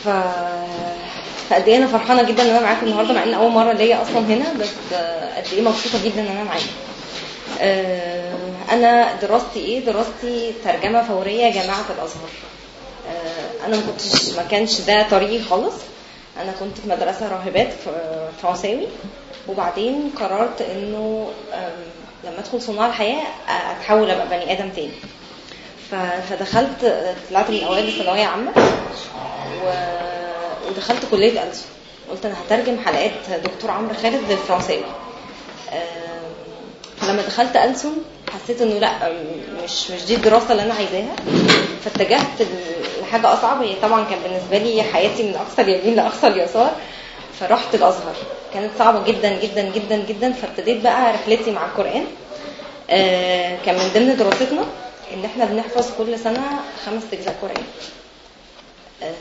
ف فقد ايه انا فرحانه جدا ان انا معاكم النهارده مع ان اول مره ليا اصلا هنا بس آه، قد ايه مبسوطه جدا ان انا معاكم آه، انا دراستي ايه دراستي ترجمه فوريه جامعه الازهر آه، انا ما كنتش ما كانش ده طريقي خالص انا كنت في مدرسه راهبات في في عساوي وبعدين قررت انه آم، لما ادخل صناع الحياه اتحول ابقى بني ادم تاني ف- فدخلت طلعت من اوائل الثانويه عامه و... ودخلت كليه ألسن قلت انا هترجم حلقات دكتور عمرو خالد للفرنساوي آم، فلما دخلت ألسن حسيت انه لا أم، مش مش دي الدراسه اللي انا عايزاها فاتجهت ل- لحاجه اصعب هي طبعا كان بالنسبه لي حياتي من اقصى اليمين لاقصى اليسار فرحت الازهر كانت صعبه جدا جدا جدا جدا فابتديت بقى رحلتي مع القران آه، كان من ضمن دراستنا ان احنا بنحفظ كل سنه خمس اجزاء قران آه،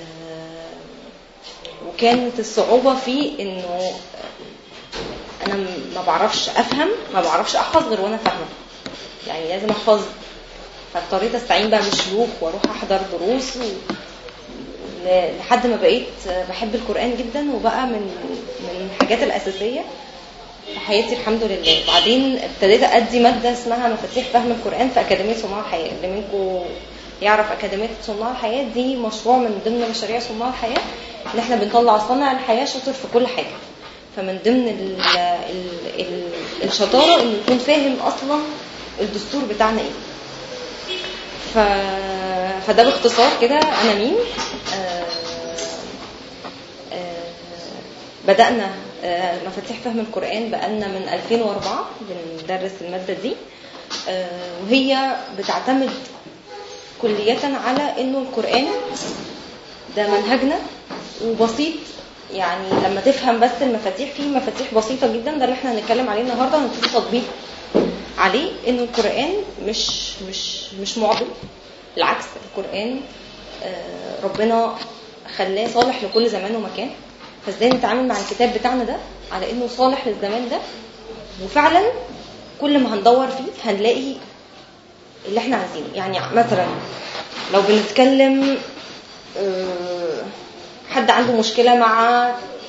وكانت الصعوبه في انه انا م- ما بعرفش افهم ما بعرفش احفظ غير وانا فاهمه يعني لازم احفظ فاضطريت استعين بقى بشيوخ واروح احضر دروس و... ل- لحد ما بقيت بحب القران جدا وبقى من من الحاجات الاساسيه في حياتي الحمد لله بعدين ابتديت ادي ماده اسمها مفاتيح فهم القران في اكاديميه صناع الحياه اللي منكم يعرف اكاديميه صناع الحياه دي مشروع من ضمن مشاريع صناع الحياه ان احنا بنطلع صانع الحياه شاطر في كل حاجه فمن ضمن ال ال ال الشطاره انه يكون فاهم اصلا الدستور بتاعنا ايه ف... فده باختصار كده انا مين آه... آه... بدأنا آه، مفاتيح فهم القرآن بقالنا من 2004 بندرس المادة دي آه، وهي بتعتمد كلية على انه القرآن ده منهجنا وبسيط يعني لما تفهم بس المفاتيح فيه مفاتيح بسيطة جدا ده اللي احنا هنتكلم عليه النهارده هنبتدي تطبيق عليه انه القرآن مش مش مش معضل بالعكس القرآن آه، ربنا خلاه صالح لكل زمان ومكان فازاي نتعامل مع الكتاب بتاعنا ده على انه صالح للزمان ده وفعلا كل ما هندور فيه هنلاقي اللي احنا عايزينه يعني مثلا لو بنتكلم آه، حد عنده مشكلة مع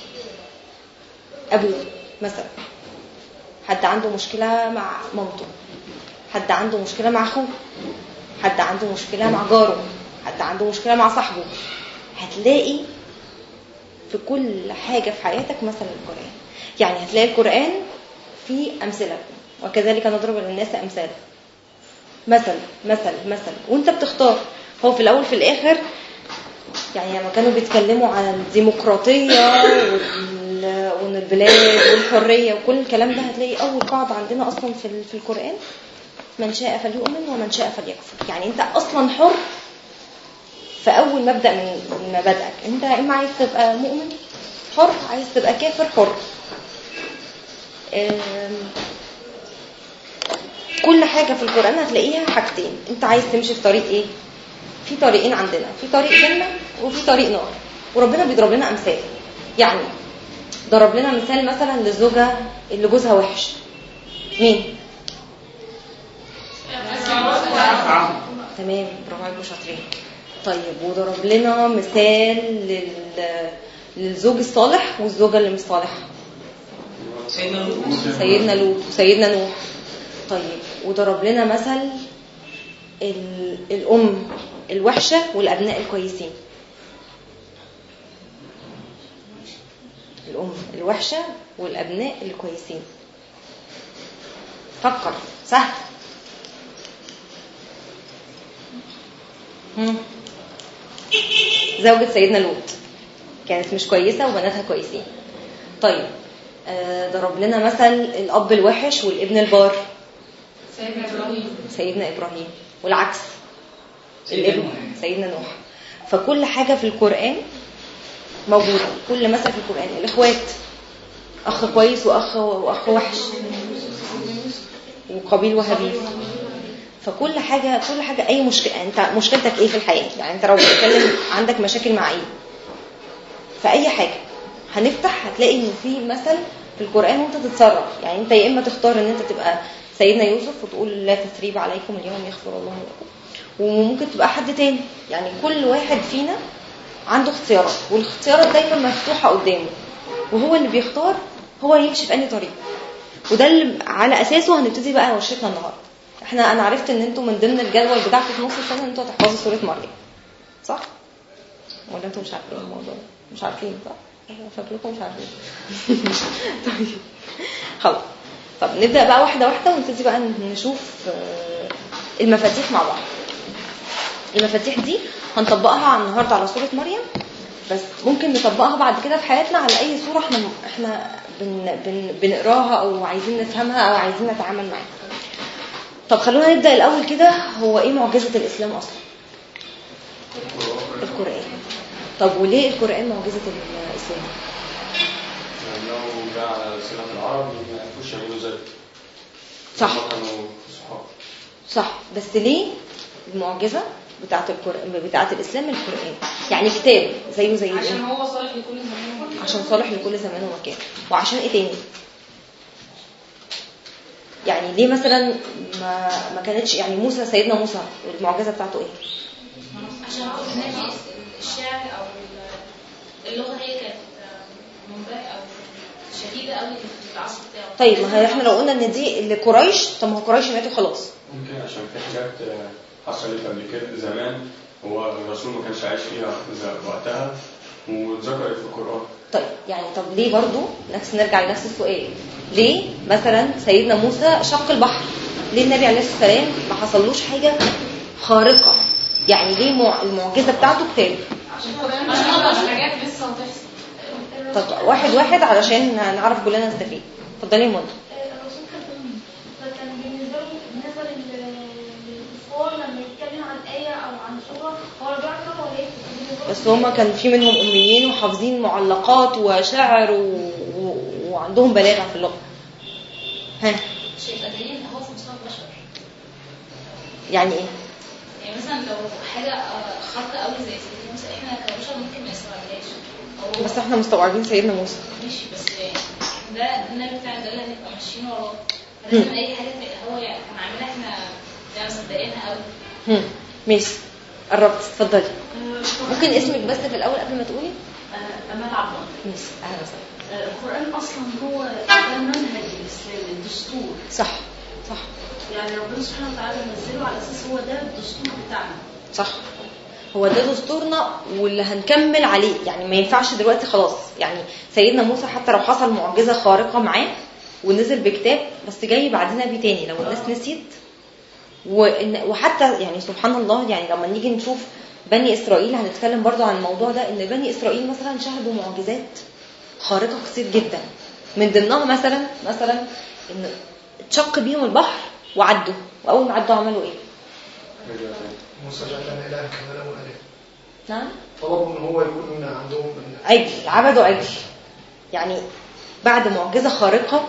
أبوه مثلا حد عنده مشكلة مع مامته حد عنده مشكلة مع أخوه حد عنده مشكلة مع جاره حد عنده مشكلة مع صاحبه هتلاقي في كل حاجة في حياتك مثل القرآن يعني هتلاقي القرآن فيه أمثلة وكذلك نضرب للناس أمثال مثل مثل مثل وانت بتختار هو في الأول في الآخر يعني لما كانوا بيتكلموا عن الديمقراطية وال- وان البلاد والحرية وكل الكلام ده هتلاقي أول قاعدة عندنا أصلا في ال- في القرآن من شاء فليؤمن ومن شاء فليكفر يعني انت أصلا حر فأول مبدأ من من مبادئك انت إما عايز تبقى مؤمن حر عايز تبقى كافر حر أم، كل حاجة في القرآن هتلاقيها حاجتين انت عايز تمشي في طريق ايه في طريقين عندنا في طريق جنة وفي طريق نار وربنا بيضرب لنا أمثال يعني ضرب لنا مثال مثلا للزوجة اللي جوزها وحش مين تمام برافو عليكم شاطرين طيب وضرب لنا مثال لل... للزوج الصالح والزوجة اللي مش صالحة سيدنا لوط سيدنا لوط وسيدنا نوح طيب وضرب لنا مثل ال... الأم الوحشة والأبناء الكويسين الأم الوحشة والأبناء الكويسين فكر سهل مم. زوجة سيدنا لوط كانت مش كويسة وبناتها كويسين طيب آه، ضرب لنا مثل الأب الوحش والابن البار سيدنا ابراهيم سيدنا إبراهيم والعكس سيدنا الابن نوح. سيدنا نوح فكل حاجة في القرآن موجودة كل مثل في القرآن الإخوات أخ كويس وأخ وأخ وحش وقبيل وهابيل فكل حاجة كل حاجة أي مشكلة أنت مشكلتك إيه في الحياة يعني أنت لو بتتكلم عندك مشاكل مع إيه فأي حاجة هنفتح هتلاقي إن في مثل في القرآن وأنت تتصرف يعني أنت يا إما تختار إن أنت تبقى سيدنا يوسف وتقول لا تثريب عليكم اليوم يغفر الله لكم وممكن تبقى حد تاني يعني كل واحد فينا عنده اختيارات والاختيارات دايما مفتوحه قدامه وهو اللي بيختار هو يمشي في انهي طريق وده اللي على اساسه هنبتدي بقى ورشتنا النهارده احنا انا عرفت ان انتوا من ضمن الجدول بتاعكم في نص السنه ان انتوا هتحفظوا سوره مريم صح ولا انتوا مش عارفين الموضوع ده؟ مش عارفين صح شكلكم مش عارفين طيب خلاص طب نبدا بقى واحده واحده ونبتدي بقى نشوف آه، المفاتيح مع بعض المفاتيح دي هنطبقها على النهارده على سوره مريم بس ممكن نطبقها بعد كده في حياتنا على اي صوره احنا احنا بن بن بنقراها او عايزين نفهمها او عايزين نتعامل معاها طب خلونا نبدا الاول كده هو ايه معجزه الاسلام اصلا القران طب وليه القران معجزه الاسلام لأنه جاء على سنة العرب ما يعرفوش يعملوا ذلك صح. هم كانوا صحاب صح بس ليه المعجزه بتاعه القران بتاعه الاسلام القران يعني كتاب زيه زي عشان الإيه؟ هو صالح لكل زمان ومكان عشان صالح لكل زمان ومكان وعشان ايه تاني يعني ليه مثلا ما ما كانتش يعني موسى سيدنا موسى المعجزه بتاعته ايه عشان هو النبي الشعر او ال- اللغه هي كانت منبهره او شديده قوي في العصر بتاعه طيب ما هي احنا لو قلنا ان دي لقريش طب ما هو قريش ماتوا خلاص ممكن عشان في حاجات آه، حصلت قبل كده زمان هو الرسول ما كانش عايش فيها ز- وقتها واتذكرت في القرآن طيب يعني طب ليه برضو نفس نرجع لنفس السؤال ليه مثلا سيدنا موسى شق البحر ليه النبي عليه الصلاه والسلام ما حصلوش حاجه خارقه يعني ليه مع- المعجزه بتاعته كتاب عشان هو ده حاجات لسه هتحصل طب واحد واحد علشان نعرف كلنا نستفيد اتفضلي يا منى الرسول كان أمي فكان بالنسبة له بالنسبة لل- للكفار لما يتكلم عن آية أو عن سورة هو لا بيعرف يقرأ ولا يكتب بالنسبة له بس هما كان في منهم أميين وحافظين معلقات وشعر و... و... وعندهم بلاغة في اللغة ها شيء يبقى دليل ان هو في مستوى البشر يعني ايه يعني مثلا لو حاجه آه، خاطئه قوي زي سيدنا موسى احنا كبشر ممكن ما نستوعبهاش أو بس احنا مستوعبين سيدنا موسى ماشي بس ده النبي بتاعنا ده اللي هنبقى ماشيين وراه لازم اي حاجه هو يعني كان عاملها احنا يعني مصدقينها قوي هم. ماشي قربت اتفضلي ممكن اسمك بس في الأول قبل ما تقولي أمال عبد ماشي أهلا وسهلا القرآن أصلا هو ده منهج الإسلام الدستور صح صح يعني ربنا سبحانه وتعالى نزله على أساس هو ده الدستور بتاعنا صح هو ده دستورنا واللي هنكمل عليه يعني ما ينفعش دلوقتي خلاص يعني سيدنا موسى حتى لو حصل معجزة خارقة معاه ونزل بكتاب بس جاي بعدين نبي تاني لو الناس نسيت وإن وحتى يعني سبحان الله يعني لما نيجي نشوف بني إسرائيل هنتكلم برضو عن الموضوع ده إن بني إسرائيل مثلا شهدوا معجزات خارقة كتير جدا من ضمنها مثلا مثلا إن اتشق بيهم البحر وعدوا وأول ما عدوا عملوا إيه؟ موسى جعلنا إله كما له إله نعم طلبوا ان هو يكون عندهم من عجل عبدوا عجل يعني بعد معجزة خارقة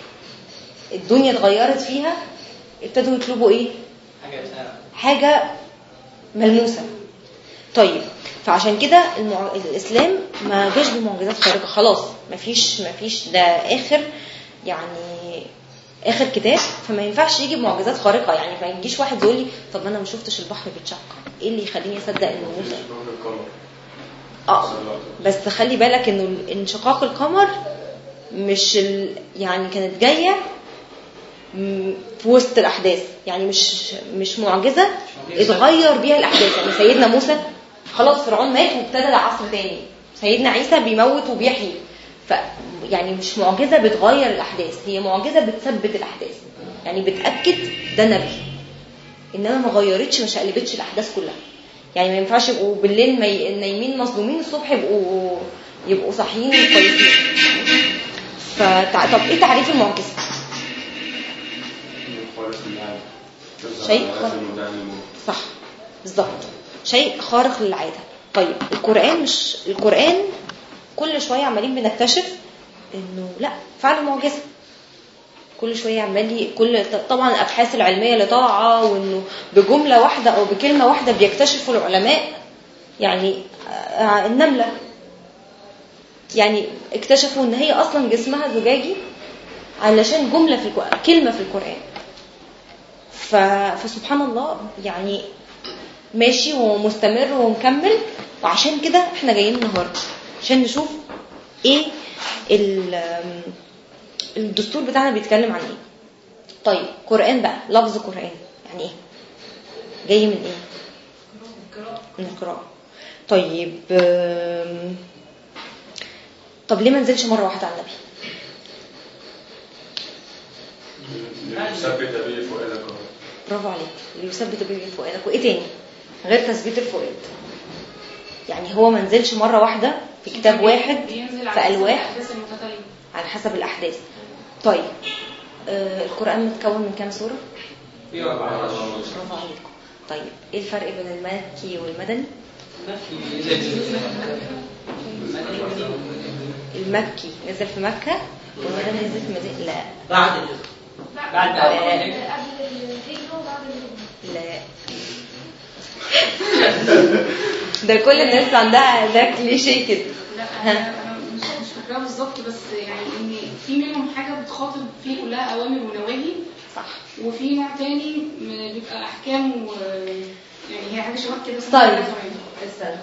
الدنيا اتغيرت فيها ابتدوا يطلبوا ايه حاجة بتاعة حاجة ملموسة طيب فعشان كده المع... الإسلام ما جاش بمعجزات خارقة خلاص مفيش مفيش ده آخر يعني آخر كتاب فما ينفعش يجي بمعجزات خارقة يعني ما يجيش واحد يقول لي طب أنا ما شفتش البحر بيتشق إيه اللي يخليني أصدق إنه موسى شباب القمر اه بس خلي بالك انه انشقاق القمر مش ال... يعني كانت جايه م- في وسط الاحداث يعني مش مش معجزه اتغير بيها الاحداث يعني سيدنا موسى خلاص فرعون مات وابتدى عصر تاني سيدنا عيسى بيموت وبيحيي ف يعني مش معجزه بتغير الاحداث هي معجزه بتثبت الاحداث يعني بتاكد ده نبي انما ما غيرتش ما شقلبتش الاحداث كلها يعني ما ينفعش يبقوا بالليل مي... نايمين مظلومين الصبح يبقوا يبقوا صاحيين كويسين فتع... طب ايه تعريف المعجزه خالص من العالم شيء لازم خالص. وده الموت. صح بالظبط شيء خارق للعاده طيب القران مش القران كل شويه عمالين بنكتشف انه لا فعلا معجزه كل شويه عمال ي- كل طبعا الابحاث العلميه اللي طالعه وانه بجمله واحده او بكلمه واحده بيكتشفوا العلماء يعني آه، النمله يعني اكتشفوا ان هي اصلا جسمها زجاجي علشان جمله في القرآن كلمه في القران ف... فسبحان الله يعني ماشي ومستمر ومكمل وعشان كده احنا جايين النهارده عشان نشوف ايه ال- الدستور بتاعنا بيتكلم عن ايه طيب قرآن بقى لفظ قرآن يعني ايه جاي من ايه من القراءة طيب آم، طب ليه ما نزلش مرة واحدة على النبي ليثبت به فؤادك برافو عليك ليثبت به فؤادك وايه تاني غير تثبيت الفؤاد يعني هو ما نزلش مرة واحدة في كتاب واحد بينزل في على ألواح الأحداث المتتالية على حسب الأحداث طيب آه القرآن متكون من كام سورة؟ في أربعة برافو عليكم طيب ايه الفرق بين المكي والمدني؟ المكي نزل في مكة والمدني نزل في المدينة لا بعد ال- بعد لا. قبل الهجرة وبعد الهجرة لا ده كل الناس عندها ده كليشيه كده لا ها. انا أنا مش مش فاكراها بالظبط بس يعني ان في منهم حاجه بتخاطب فيه كلها اوامر ونواهي صح وفي نوع تاني م- بيبقى احكام و يعني هي حاجه شبه كده بس أنا طيب مش عارفة يعني. استنى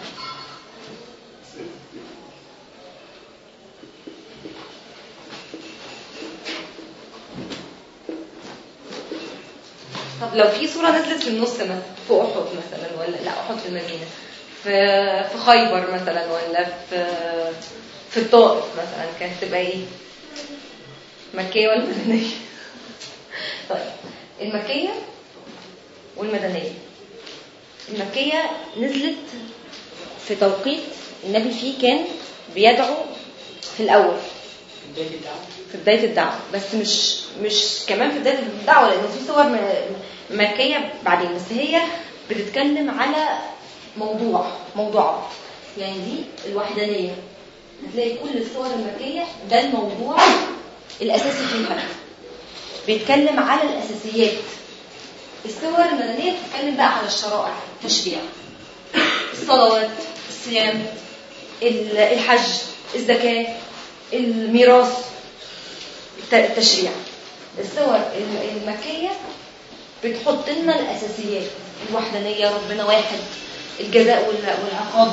طب لو في صورة نزلت في النص مثلا في أحد مثلا ولا لا أحد في المدينة في في خيبر مثلا ولا في في الطائف مثلا كانت تبقى ايه؟ مكية ولا مدنية؟ طيب المكية والمدنية المكية نزلت في توقيت النبي فيه كان بيدعو في الأول بداية الدعوة في بداية الدعوة بس مش مش كمان في بداية الدعوة لأنه في صور م- مكية بعدين بس هي بتتكلم على موضوع موضوعات يعني دي الوحدانية هتلاقي كل الصور المكية ده الموضوع الأساسي فيها بيتكلم على الأساسيات الصور المدنية بتتكلم بقى على الشرائع التشريع الصلوات الصيام ال- الحج الزكاة الميراث الت- التشريع الصور الم- المكية بتحط لنا الأساسيات الوحدانية ربنا واحد الجزاء وال- والعقاب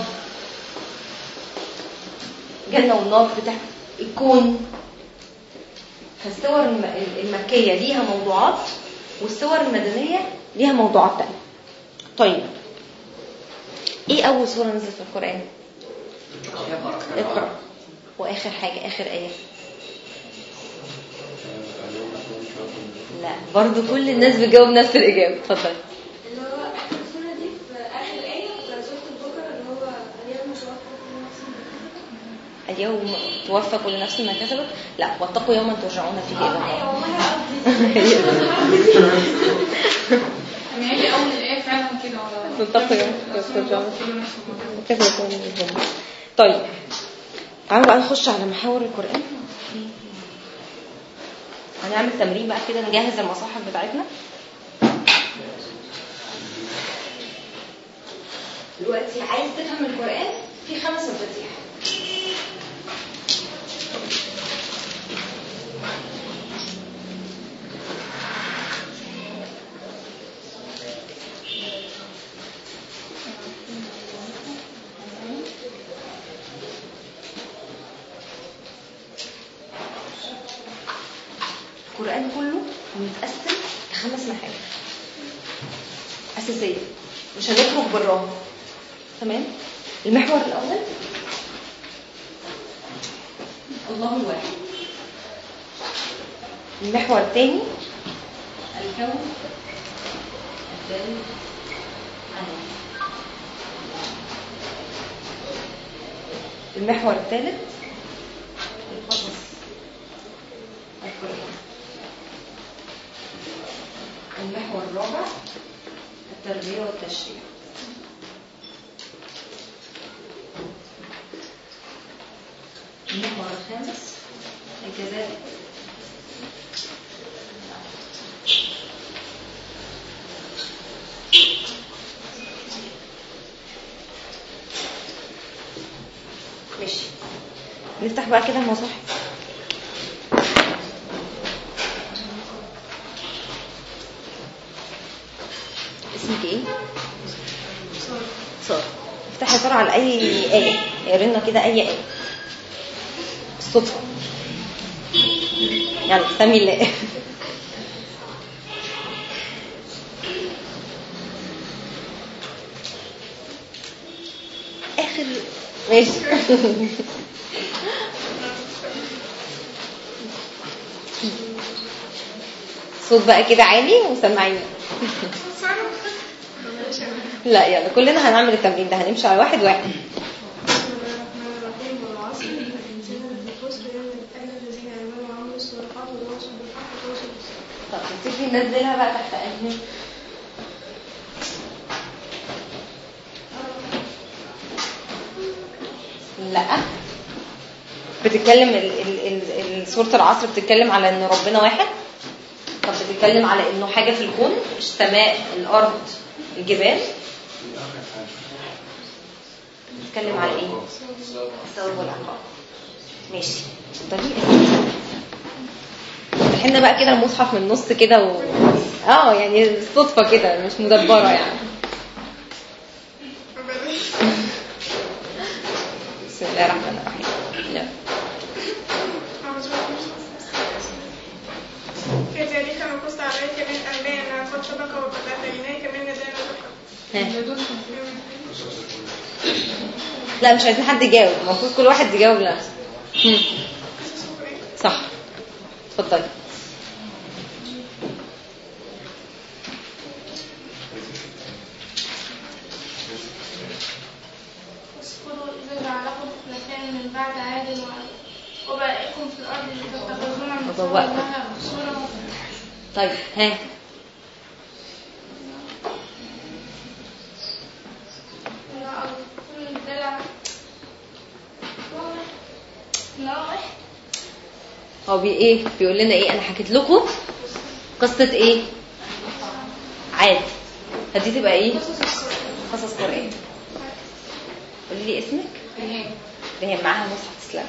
جنة والنار بتاع الكون فالصور الم- المكية ليها موضوعات والصور المدنية ليها موضوعات تانية طيب ايه أول سورة نزلت في القرآن؟ اقرأ وآخر حاجة آخر آية لا برضو كل الناس بتجاوب نفس الإجابة اتفضل اللي هو السورة دي في آخر آية في سورة البقرة اللي هو اليوم توفى كل نفس ما اليوم توفى كل نفس ما كسبت لا واتقوا يوما ترجعون فيه إلى اه الله والله قصدي يعني هي اول الايه فعلا كده ولا تتقي يوم ترجعون كذا يكون الجنة. طيب تعالوا بقى نخش على محاور القرآن هنعمل تمرين بقى كده نجهز المصاحف بتاعتنا دلوقتي عايز تفهم القرآن في خمس مفاتيح القرآن كله متقسم لخمس محاور أساسية مش هنخرج براها تمام المحور الأول الله الواحد المحور الثاني الكون الدال عنه المحور الثالث القصص القرآن المحور الرابع التربية والتشريع المحور الخامس الجزاء ماشي نفتح بقى كده المصاحف اسمك ايه؟ سارة افتحي صح بسرعه على اي ايه اقري لنا كده اي ايه الصدفه يلا سمي الله اخر ماشي صوت بقى كده عالي وسمعينا لا يلا كلنا هنعمل التمرين ده هنمشي على واحد واحد طب تيجي ننزلها بقى تحت انهي لا بتتكلم ال ال ال ال سورة العصر بتتكلم على ان ربنا واحد طب بتتكلم على انه حاجة في الكون السماء الارض الجبال بتتكلم على ايه الثواب والعقاب ماشي اتفضلي احنا بقى كده المصحف من النص كده و... اه يعني صدفة كده مش مدبرة يعني بسم الله الرحمن الرحيم يلا. كذلك نقص عليك من أنباء ما قد سبق وقد آتيناك من لدينا ذكرا ها. لا مش عايزين حد يجاوب المفروض كل واحد يجاوب لنفسه هم. صح اتفضلي واذكروا إذا جعلكم خلفاء من بعد عاد وعاد وبارئكم في الأرض لتتخذون من وبوأكم. سبلها قصورا طيب ها كل الدلع نوح هو بي ايه بيقول لنا ايه انا حكيت لكم قصة ايه عاد فدي تبقى ايه قصص قرآن قولي لي اسمك ريهام معاها مصحف اسلامي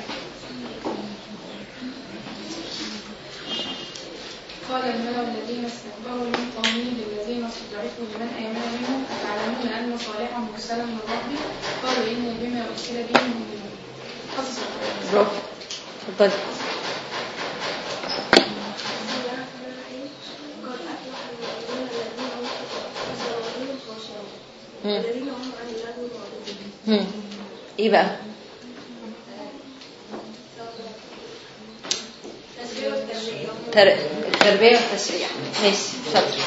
قال الملأ الذين استكبروا من قومه للذين استضعفوا لمن آمن منهم أتعلمون أن صالحا مرسلا من ربي قالوا إني بما أرسل به مؤمنون قصص القرآن. برافو اتفضلي قد أفلح المؤمنون الذين هم في صلاتهم خاشعون مم. الذين هم عن اللغو معرضون هم. ايه بقى تر... التربية والتشريع ماشي شاطر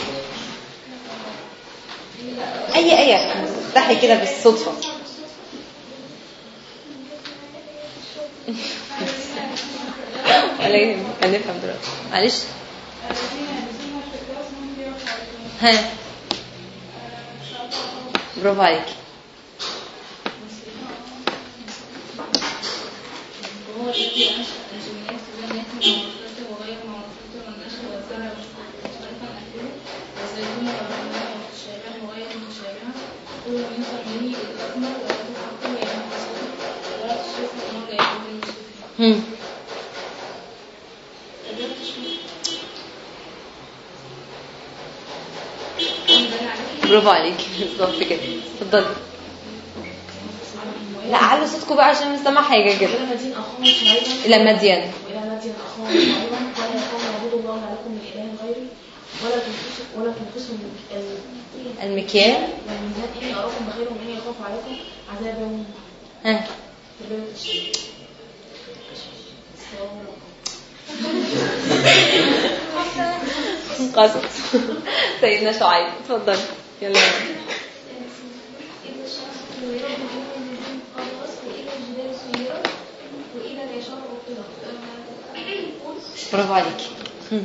اي ايه افتحي كده بالصدفة ولا يهمك هنفهم دلوقتي معلش ها برافو عليكي وهو الذي أنشأ الجنات جنات معروفة وغير معروفة والنخل والزرع مختلفا أكله والزيتون والرمان متشابها وغير متشابهة كل من ثمره الأثمر ولا تفرقوا يوم حصاده ولا تشركوا أمر لا يكون المسلمين هم. برافو عليكي بالظبط كده اتفضلي لا علوا صوتكم بقى عشان نسمع حاجه كده إلى مدين أخاهم شعيبا الى مدين وإلى مدين أخاهم شعيبا قال يا قوم اعبدوا الله ما لكم من إله غيري ولا تنقصوا ولا تنقصوا ال- المكيال الميزان إني أراكم بخير وإني أخاف عليكم عذاب يوم ها كبير التشريع. قصص سيدنا شعيب اتفضلي يلا إذا الشمس كورت والنجوم قرص وإذا الجبال سيرت وإذا العشار عطلت برافو عليكي هم.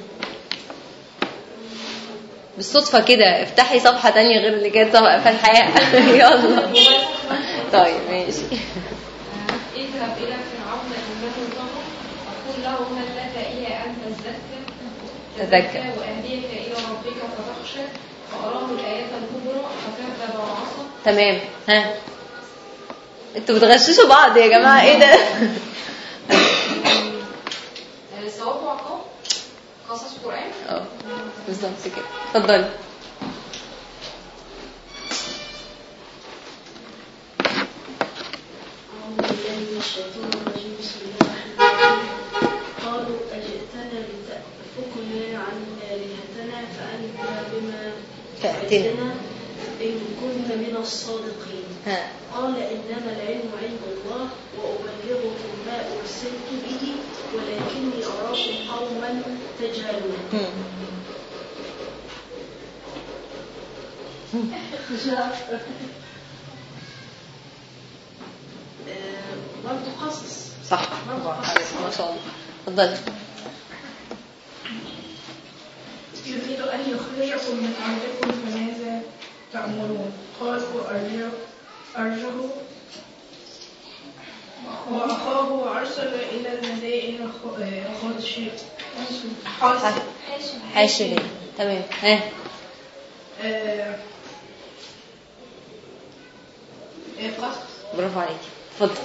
بالصدفة كده افتحي صفحة تانية غير اللي كانت صفحة فاتحاها يلا طيب ماشي اذهب إلى فرعون إنه طغى وقل له هل لك إلى أن تزكى تزكى. وأهديك إلى ربك فتخشى فأراه الآيات الكبرى فكذب وعصى تمام ها انتوا بتغششوا بعض يا جماعة ايه ده ثواب وعقاب قصص قرآن اه بالظبط كده اتفضلي من الشيطان الرجيم بسم الله الرحمن الرحيم قالوا أجئتنا لتأفكنا عن آلهتنا فأنت بما تأتنا. تعدنا إن كنت من الصادقين ها قال إنما العلم عند الله وأبلغكم ما أرسلت به ولكني أراكم قوما تجهلون هم. آه، برضه قصص صح ما شاء الله اتفضلي يريد أن يخرجكم من أرضكم فماذا تأمرون قالوا أرجه أرجه وأخاه أرسل إلى المدائن خ- خادشين حاصل حاشي تمام ها آه، آه، قصد برافو عليكي اتفضل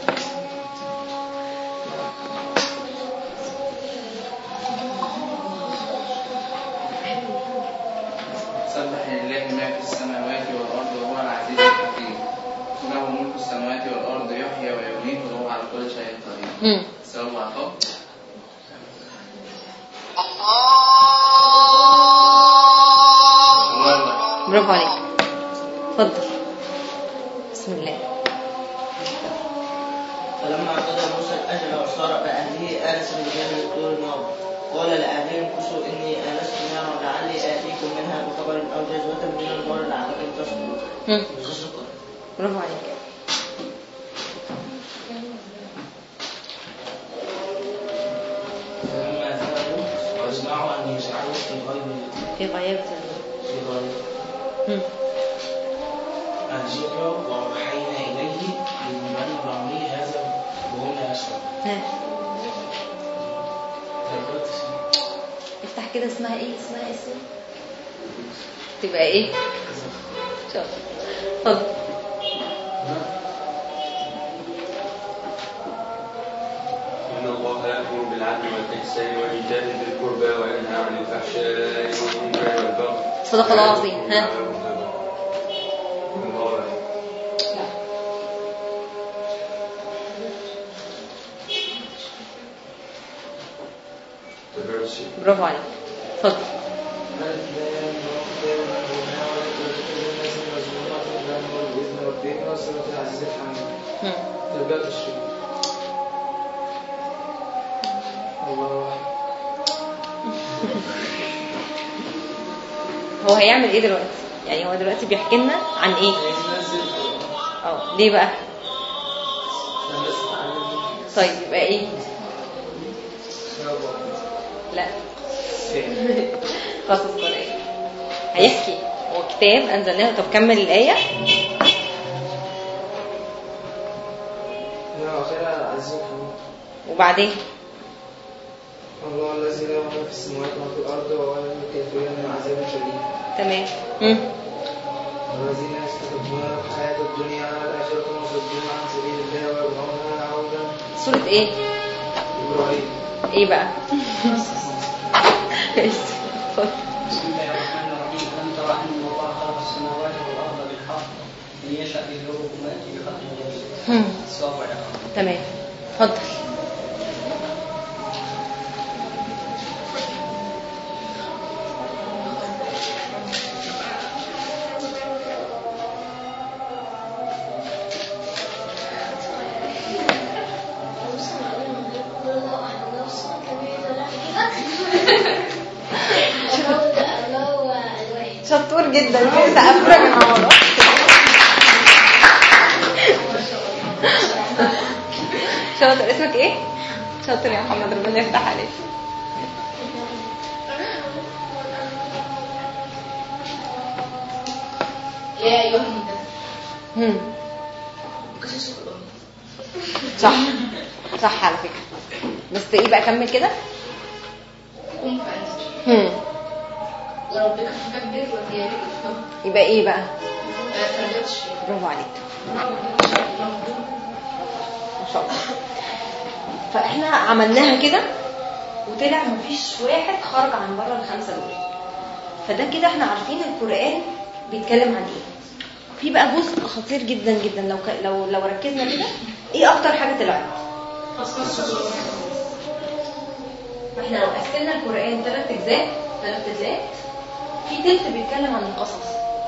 سبح لله ما في السماوات والأرض وهو العزيز الحكيم له ملك السماوات والأرض يحيي ويميت وهو على كل شيء قدير هم. سوى عطاء الله أكبر. برافو عليك اتفضل بسم الله فلما قضى موسى الأجل وصار بأهله آنس بجانب طور النار قال لأهلهم كسوا إني آنست نارا لعلي آتيكم منها بخبر أو جزوة من النار لعلكم تشكرون هم. تشكرون برافو عليك فلما ذهبوا واجمعوا أن يجعلوا في غيب في غيابة في غيب هم. الجبر وأوحينا إليه بمن بعمره هذا وهم لا يشعرون ها تذكرت افتح كده اسمها ايه اسمها ايه اسمها تبقى ايه شوف اتفضل إن الله يأمر بالعدل والإحسان وإيتاء ذي القربى وينهى عن الفحشاء والمنكر والبغي صدق الله العظيم ها الله تبرسي برافو عليك اتفضل هم. تربية الشيء الله هو هيعمل ايه دلوقتي يعني هو دلوقتي بيحكي لنا عن ايه اه ليه بقى طيب يبقى ايه لا قصص قرآن هيحكي هو كتاب انزلناه طب كمل الايه يا أخيرا عزيز حميد وبعدين الله الذي له ما في السماوات وما في الأرض وهو الكافرين من عذاب شديد تمام مم. والذين يستحبون الحياة الدنيا على الآخرة ويصدون عن سبيل الله ويبغونها عوجا سورة ايه إبراهيم ايه بقى اتفضل. بسم الله الرحمن الرحيم ألم ترى أن الله خلق السماوات والأرض بالحق إن يشأ يذهبكم ويأتي بخلق جديد هم. سوف يعلم تمام اتفضل شطور جدا كده سقفنا من عمره شاطر اسمك ايه؟ شاطر يا محمد ربنا يفتح عليك يا أيها المدثر هم. قصص القرآن صح صح على فكرة بس ايه بقى كمل كده قم فأنذر هم. وربك فكبر وثيابك فطهر يبقى ايه بقى تربية الشيء برافو عليك ما شاء الله فاحنا عملناها كده وطلع مفيش واحد خرج عن بره الخمسه دول فده كده احنا عارفين القران بيتكلم عن ايه في بقى جزء خطير جدا جدا لو ك... لو لو ركزنا كده ايه اكتر حاجه طلعت احنا لو قسمنا القران ثلاث اجزاء ثلاث اجزاء في تلت بيتكلم عن القصص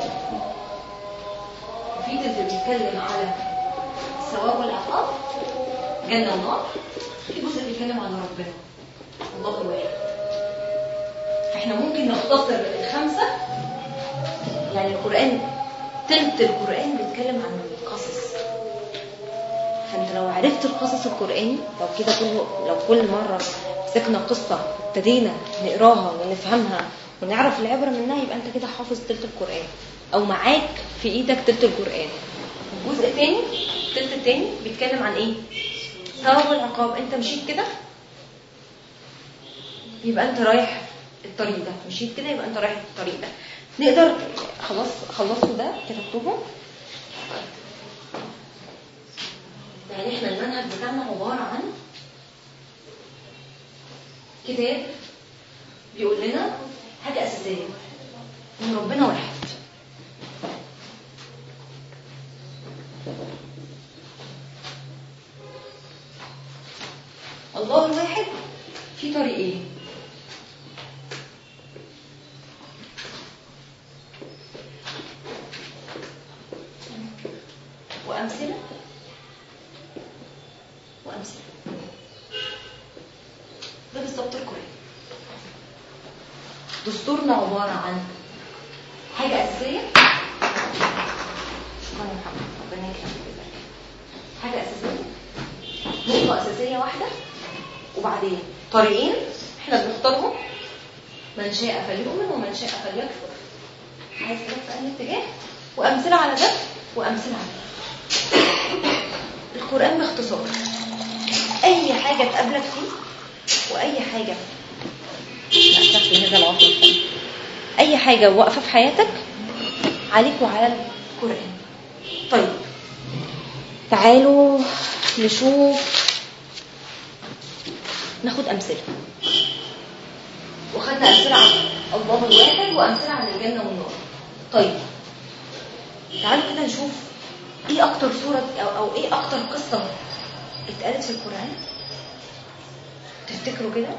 وفي تلت بيتكلم على الثواب والعقاب جنه ونار في جزء بيتكلم عن ربنا الله الواحد فاحنا ممكن نختصر الخمسه يعني القران تلت القران بيتكلم عن القصص فانت لو عرفت القصص القرآني لو كده كل لو كل مرة مسكنا قصة ابتدينا نقراها ونفهمها ونعرف العبرة منها يبقى انت كده حافظ تلت القرآن او معاك في ايدك تلت القرآن الجزء الثاني التلت الثاني بيتكلم عن ايه ثواب والعقاب انت مشيت كده يبقى انت رايح الطريق ده مشيت كده يبقى انت رايح الطريق ده نقدر خلاص خلصتوا ده كتبتوه يعني احنا المنهج بتاعنا عبارة عن كتاب بيقول لنا حاجة أساسية إن ربنا واحد الله الواحد في طريقين وأمثلة وأمثلة ده بالظبط القرآن دستورنا عبارة عن حاجة أساسية شكرا يا محمد ربنا يخليك حاجة أساسية نقطة أساسية واحدة وبعدين طريقين احنا بنختارهم من شاء فليؤمن ومن شاء فليكفر عايز تروح في أي اتجاه وأمثلة على ده وأمثلة على ده القرآن باختصار أي حاجة تقابلك فيه وأي حاجة أستغفر هذا العطل الفني. أي حاجة واقفة في حياتك عليك وعلى القرآن طيب تعالوا نشوف ناخد أمثلة وخدنا أمثلة عن الله الواحد وأمثلة عن الجنة والنار طيب تعالوا كده نشوف ايه اكتر سورة او, أو ايه اكتر قصة اتقالت في القرآن تفتكروا كده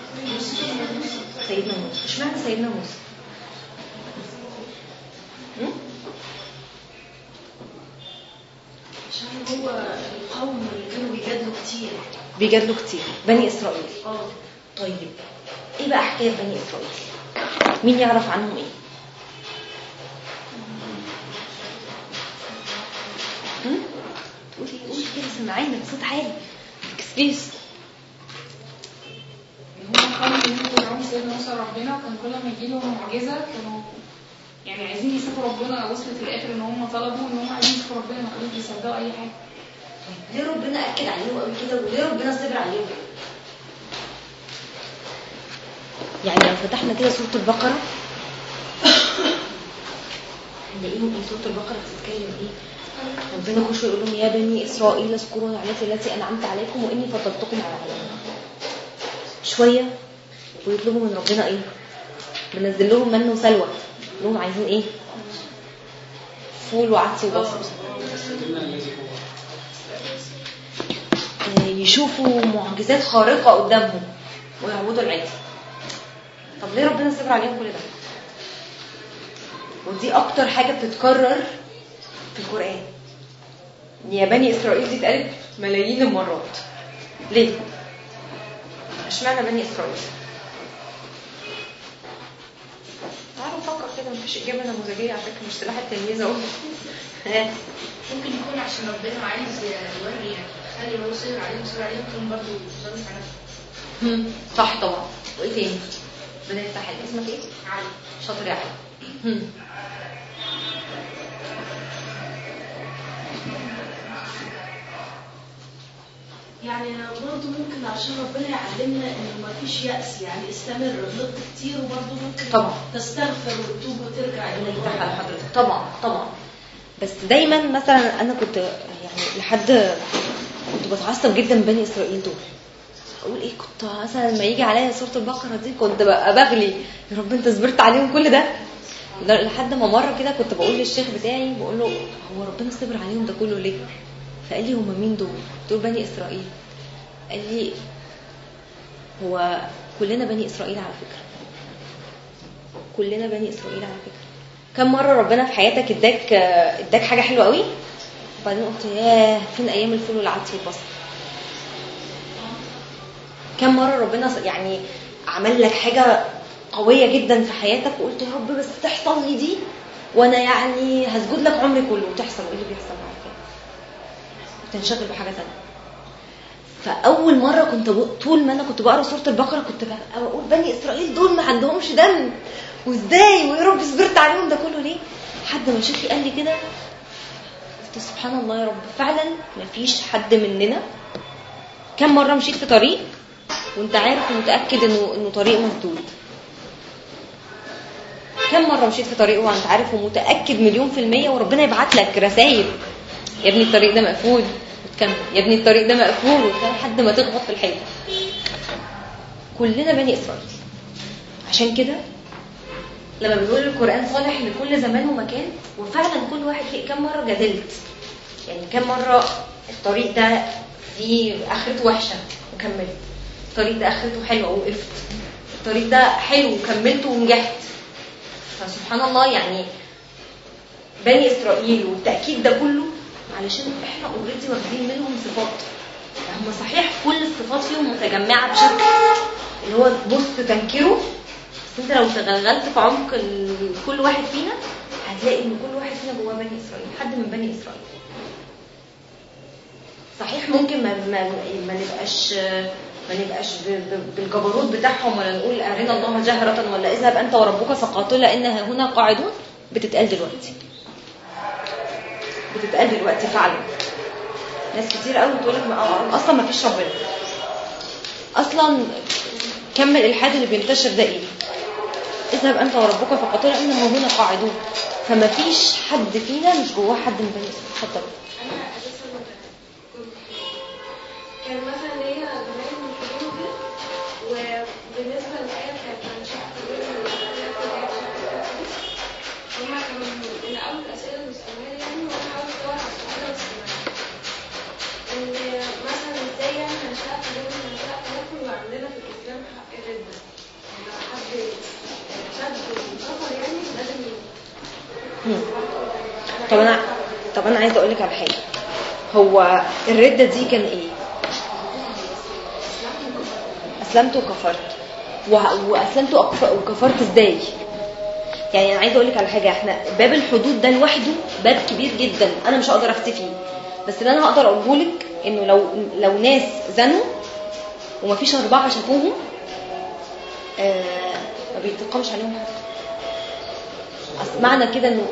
سيدنا موسى اشمعنى سيدنا موسى م? عشان هو القوم اللي كانوا بيجادلوا كتير بيجادلوا كتير بني اسرائيل اه طيب ايه بقى حكاية بني اسرائيل مين يعرف عنهم ايه هم؟ قولي قولي كده سمعينا بصوت عالي تكسبيش هم كانوا بيقولوا سيدنا موسى ربنا كان كل ما يجي لهم معجزه كانوا يعني عايزين يشوفوا ربنا وصلت في الاخر ان هم طلبوا ان هم عايزين يشوفوا ربنا ما كانوش بيصدقوا اي حاجه ليه ربنا اكد عليهم قوي كده وليه ربنا صبر عليهم يعني لو فتحنا كده سوره البقره هنلاقيهم ايه سوره البقره بتتكلم ايه ربنا يخش يقول لهم يا بني اسرائيل اذكروا نعمتي التي انعمت عليكم واني فضلتكم على العالمين شويه ويطلبوا من ربنا ايه بنزل لهم من وسلوى لهم عايزين ايه فول وعدس وبصل يشوفوا معجزات خارقة قدامهم ويعبدوا العجل طب ليه ربنا صبر عليهم كل ده ودي اكتر حاجة بتتكرر في القرآن يا بني اسرائيل دي اتقالت ملايين المرات ليه اشمعنى بني اسرائيل تعالوا نفكر كده مفيش اجابه نموذجيه على فكره مش سلاح التلميذ اهو ها. ممكن يكون عشان ربنا عايز يوري يعني خلي هو صبر عليهم صبر عليهم كان برضه ظالم على نفسه هم، صح طبعا وايه تاني بدأت يفتح حاجة. اسمك ايه علي شاطر يا علي هم. يعني برضه ممكن عشان ربنا يعلمنا ان ما فيش يأس يعني استمر غلطت كتير وبرضه ممكن طبعا. تستغفر وتتوب وترجع الى يفتح على الله حضرتك طبعا طبعا بس دايما مثلا انا كنت يعني لحد كنت بتعصب جدا من بني اسرائيل دول اقول ايه كنت مثلا لما يجي عليا سوره البقره دي كنت ببقى بغلي يا رب انت صبرت عليهم كل ده ده لحد ما مره كده كنت بقول للشيخ بتاعي بقول له هو ربنا صبر عليهم ده كله ليه فقال لي هم مين دول دول بني اسرائيل قال لي هو كلنا بني اسرائيل على فكره كلنا بني اسرائيل على فكره كم مره ربنا في حياتك اداك اداك حاجه حلوه قوي وبعدين قلت ياه فين ايام الفول والعدس والبصل كم مره ربنا يعني عمل لك حاجه قويه جدا في حياتك وقلت يا رب بس تحصل لي دي وانا يعني هسجد لك عمري كله وتحصل ايه اللي بيحصل معاك وتنشغل بحاجه ثانيه فاول مره كنت بق... طول ما انا كنت بقرا سوره البقره كنت ببقى بقول بني اسرائيل دول ما عندهمش دم وازاي ويا رب صبرت عليهم ده كله ليه حد ما شيخي قال لي كده قلت سبحان الله يا رب فعلا ما فيش حد مننا كم مره مشيت في طريق وانت عارف ومتاكد انه انه طريق مسدود كم مره مشيت في طريق وانت عارف ومتاكد مليون في الميه وربنا يبعت لك رسائل يا ابني الطريق ده مقفول وتكمل يا ابني الطريق ده مقفول وتكمل لحد ما تخبط في الحيطه كلنا بني اسرائيل عشان كده لما بنقول القران صالح لكل زمان ومكان وفعلا كل واحد فيه كم مره جدلت يعني كم مره الطريق ده فيه اخرته وحشه وكملت الطريق ده اخرته حلوه ووقفت الطريق ده حلو وكملته ونجحت فسبحان الله يعني بني اسرائيل والتاكيد ده كله علشان احنا اوريدي واخدين منهم صفات هم صحيح كل الصفات فيهم متجمعه بشكل اللي هو بص تنكره بس انت لو تغلغلت في عمق ال- كل واحد فينا هتلاقي ان كل واحد فينا جواه بني اسرائيل حد من بني اسرائيل صحيح ممكن ما ما, ما نبقاش ما نبقاش ب- ب- بالجبروت بتاعهم ولا نقول ارنا الله جهرة ولا اذهب انت وربك فقاتلا ان هنا قاعدون بتتقال دلوقتي بتتقال دلوقتي فعلا ناس كتير قوي بتقول لك ما- اصلا ما فيش ربنا اصلا كم الالحاد اللي بينتشر ده ايه اذهب انت وربك فقاتلا انهم هنا قاعدون فما فيش حد فينا مش جواه حد من بني اسرائيل اتفضل انا اساسا كنت كان مثلا ليا زمان من الحضور كده وبالنسبه للايه بتاعت عن شخص هما كانوا من اول الاسئله اللي بيسالوها لي يعني وانا حاولت ادور على السؤال ده بس ما ان مثلا ازاي يعني هنشاء تداول هنشاء تدخل وعندنا في الاسلام حق الرده يعني لو حد شد وكفر يعني لازم مم. طب انا طب انا عايزه اقول لك على حاجه هو الرده دي كان ايه اسلمت وكفرت وه- واسلمت وأكف- وكفرت ازاي يعني انا عايزه اقول لك على حاجه احنا باب الحدود ده لوحده باب كبير جدا انا مش هقدر افتي فيه بس اللي انا هقدر اقوله لك انه لو لو ناس زنوا ومفيش اربعه شافوهم آه ما بيتقامش عليهم حاجه أصل معنى كده انه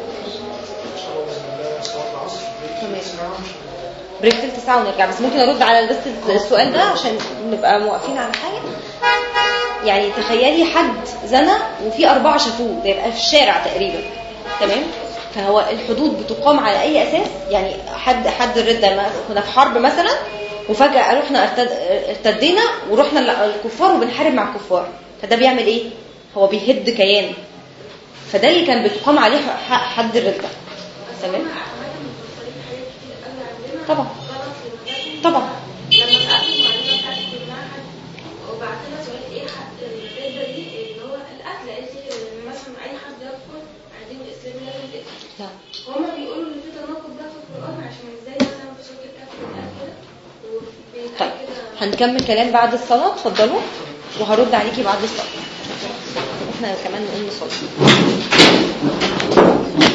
تمام بريك تلت ساعة ونرجع بس ممكن ارد على بس السؤال ده عشان نبقى موقفين على حاجة يعني تخيلي حد زنى وفي أربعة شافوه ده يبقى في الشارع تقريبا تمام فهو الحدود بتقام على أي أساس يعني حد حد الردة ما- كنا في حرب مثلا وفجأة رحنا ارتد ارتدينا ورحنا ال- الكفار وبنحارب مع الكفار فده بيعمل ايه؟ هو بيهد كيان فده اللي كان بتقام عليه ح- حد الردة تمام طبعا طبعا لما سألت المعلمة بتاعتي في المعهد وبعت لها سؤال ايه حد الردة دي اللي هو القتل قالت لي ان مثلا اي حد يكفر عايزين الاسلام لازم يقتل لا. هما بيقولوا ان في تناقض ده في القرآن عشان ازاي مثلا في سورة الكهف بيتقال كده وبيتقال طيب كده هنكمل كلام بعد الصلاة اتفضلوا وهرد عليكي بعد الصلاة احنا كمان نقوم نصلي